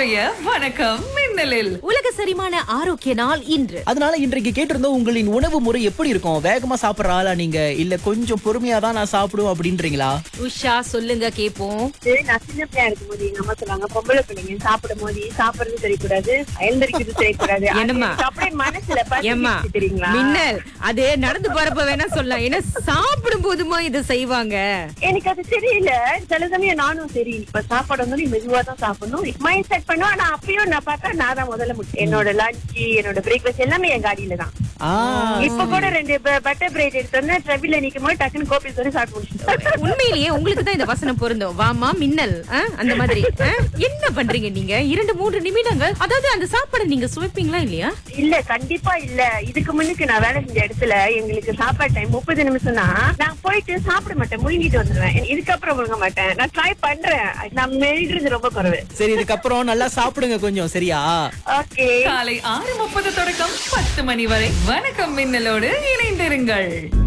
இன்றைய வணக்கம் மின்னலில் உலக செரிமான ஆரோக்கிய நாள் இன்று அதனால இன்றைக்கு கேட்டிருந்தோம் உங்களின் உணவு முறை எப்படி இருக்கும் வேகமா சாப்பிடுற ஆளா நீங்க இல்ல கொஞ்சம் பொறுமையா தான் நான் சாப்பிடுவேன் அப்படின்றீங்களா உஷா சொல்லுங்க கேப்போம் வந்து நான் சின்ன பிள்ளையா இருக்கும் போது எங்க அம்மா சொல்லுவாங்க பொம்பளை பிள்ளைங்க சாப்பிடும் போது சாப்பிடுறது தெரியக்கூடாது எழுந்திருக்கிறது தெரியக்கூடாது அது என்னம்மா? எனக்கு அப்படியே மனசுல ஏம்மா பதிஞ்சிருச்சு தெரியுங்களா மின்னல் அது நடந்து போறப்ப வேணா சொல்லலாம் ஏன்னா சாப்பிடும் போதுமா இதை செய்வாங்க எனக்கு அது தெரியல சில சமயம் நானும் சரி இப்ப சாப்பாடு வந்து மெதுவா தான் சாப்பிடணும் மைண்ட் செட் பண்ணுவோம் ஆனா அப்பயும் நான் பார்த்தா நான் தான் முதல்ல முடியும் என்னோட லஞ்ச் என்னோட பிரேக்ஃபாஸ்ட் எல்லாமே என் காடியில தான் ஆ இப்ப கூட ரெண்டு பட்டர் பிரெட் எடுத்தோன்னா ட்ரெவில நிக்கும் போது டக்குன்னு கோபி சொல்லி சாப்பிட்டு முடிச்சுட்டேன் உண்மையிலேயே உங்களுக்கு தான் இந்த வசனம் பொருந்தும் வாமா மின்னல் ஆ? அந்த மாதிரி ஆ? என்ன பண்றீங்க நீங்க இரண்டு மூன்று நிமிடங்கள் அதாவது அந்த சாப்பாடை நீங்க சுவைப்பீங்களா இல்லையா இல்ல கண்டிப்பா இல்ல இதுக்கு முன்னுக்கு நான் வேலை செஞ்ச இடத்துல எங்களுக்கு சாப்பாடு டைம் முப்பது நிமிஷம் தான் நான் போயிட்டு சாப்பிட மாட்டேன் முழுங்கிட்டு வந்துடுவேன் இதுக்கப்புறம் முழுங்க மாட்டேன் நான் ட்ரை பண்றேன் நான் மெல்றது ரொம்ப குறைவு சரி இதுக்கப்புறம் நல்லா சாப்பிடுங்க கொஞ்சம் சரியா ஓகே காலை ஆறு முப்பது தொடக்கம் பத்து மணி வரை வணக்கம் மின்னலோடு இணைந்திருங்கள்